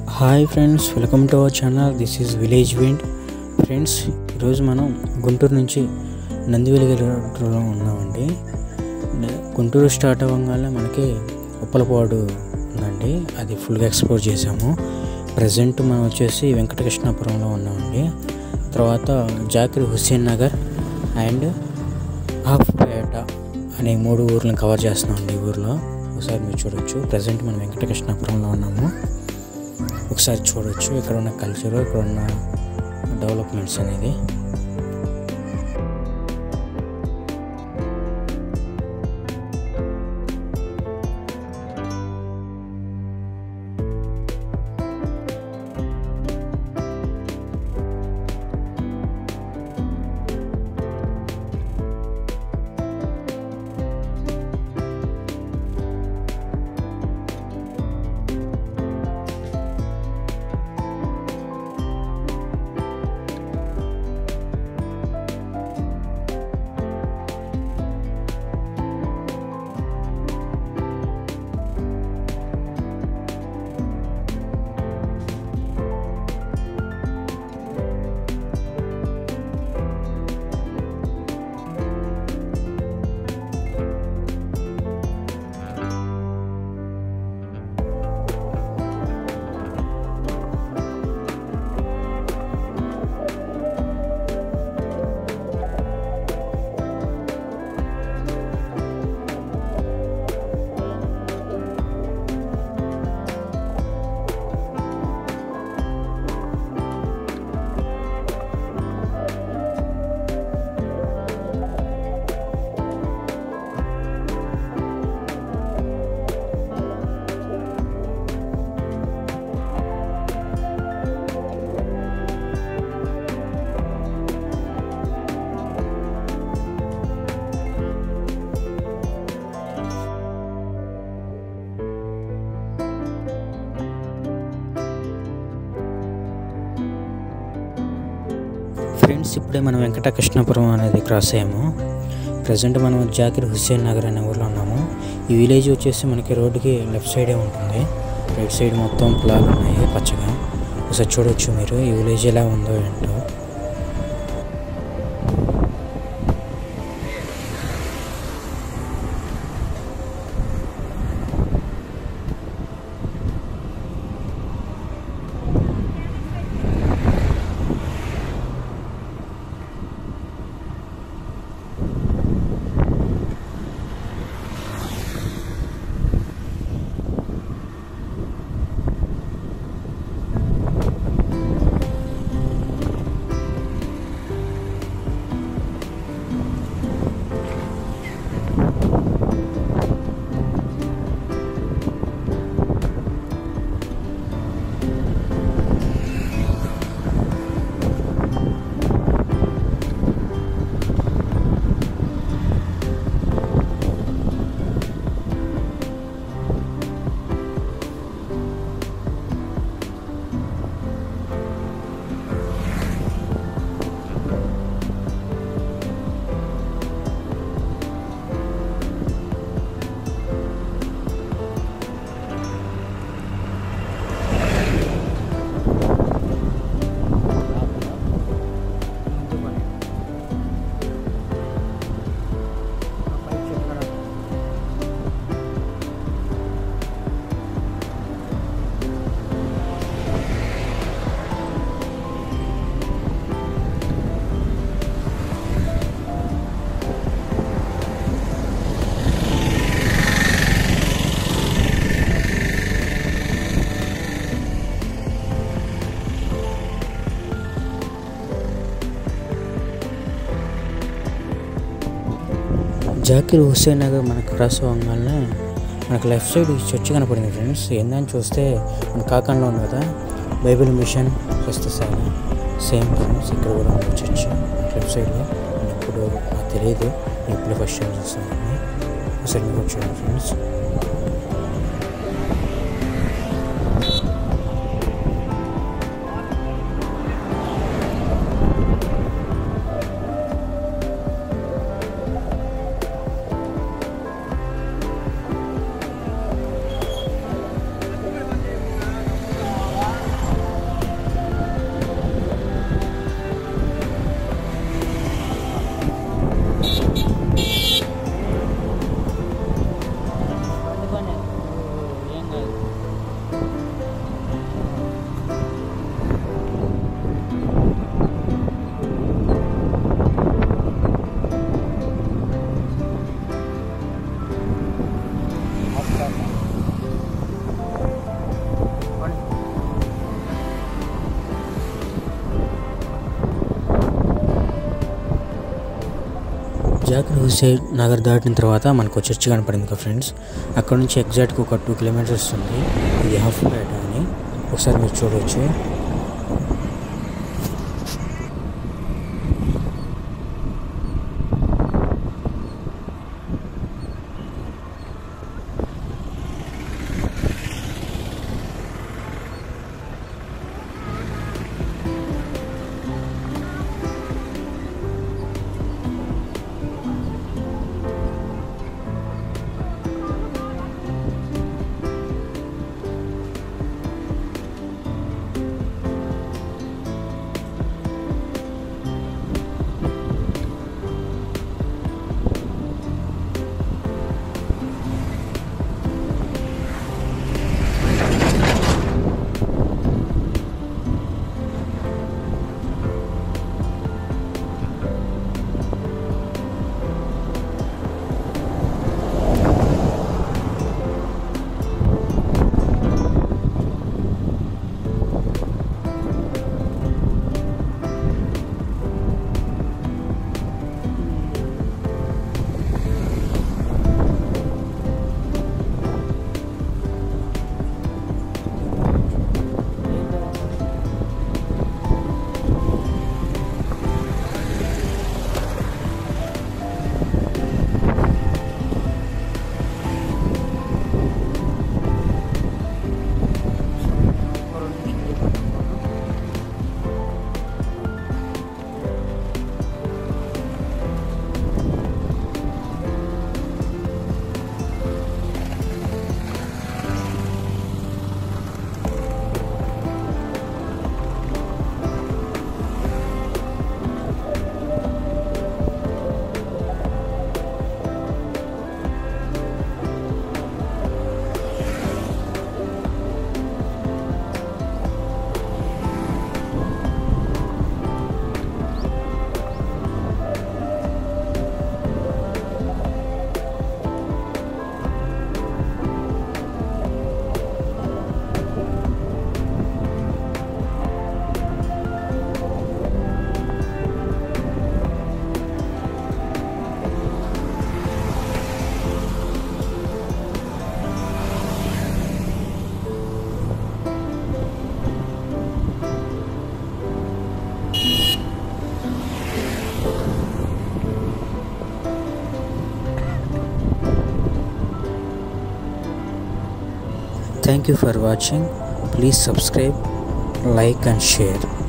Hi friends welcome to our channel this is village wind friends ఈరోజు మనం గుంటూరు నుంచి నందివెలుగు రోడ్లో ఉన్నామండి న- గుంటూరు స్టార్ట్ అవ్వగానే మనకి ఉప్పలపాడు ఉందండి అది ఫుల్గా ఎక్స్ప్లోర్ చేసాము ప్రజెంట్ మనం వచ్చేసి వెంకటకృష్ణాపురంలో ఉన్నామండి తర్వాత జాకిర్ హుస్సేన్ నగర్ అండ్ హాఫ్పేట అనే మూడు ఊర్లను కవర్ చేస్తున్నామండి ఈ ఊర్లో ఒకసారి మీరు చూడొచ్చు ప్రజెంట్ మనం వెంకటకృష్ణాపురంలో ఉన్నాము ఒకసారి చూడొచ్చు ఇక్కడ ఉన్న కల్చర్ ఇక్కడ ఉన్న డెవలప్మెంట్స్ అనేది ఫ్రెండ్స్ ఇప్పుడే మనం వెంకటకృష్ణాపురం అనేది క్రాస్ అయ్యాము ప్రజెంట్ మనం జాకిర్ హుస్సేన్ నగర్ అనే ఊర్లో ఉన్నాము ఈ విలేజ్ వచ్చేసి మనకి రోడ్డుకి లెఫ్ట్ సైడే ఉంటుంది రైట్ సైడ్ మొత్తం పొలాలు ఉన్నాయి పచ్చగా ఒకసారి చూడొచ్చు మీరు ఈ విలేజ్ ఎలా ఉందో ఏంటో జాకిర్ హుస్సేన్ నగర్ మనకు క్రాస్ అవ్వగానే మనకు లెఫ్ట్ సైడ్ ఈ చర్చ్ కనపడింది ఫ్రెండ్స్ ఏందని చూస్తే మన కాకంలో ఉంది కదా బైబిల్ మిషన్ స్వస్థశాల సేమ్ ఫ్రెండ్స్ ఇక్కడ కూడా ఉంది చర్చ్ లెఫ్ట్ సైడ్లో ఇప్పుడు నాకు తెలియదు నేను ఇప్పుడు ఫస్ట్ టైం చూస్తాను ఒకసారి మీరు కూడా చూడండి ఫ్రెండ్స్ జాకిర్ హుసేన్ నగర్ దాటిన తర్వాత మనకు ఒక చర్చ్ కనపడింది కదా ఫ్రెండ్స్ అక్కడ నుంచి ఎగ్జాక్ట్గా ఒక టూ కిలోమీటర్స్ ఉంది ఇది హాఫ్ పేట అని ఒకసారి మీరు చూడవచ్చు Thank you for watching. Please subscribe, like and share.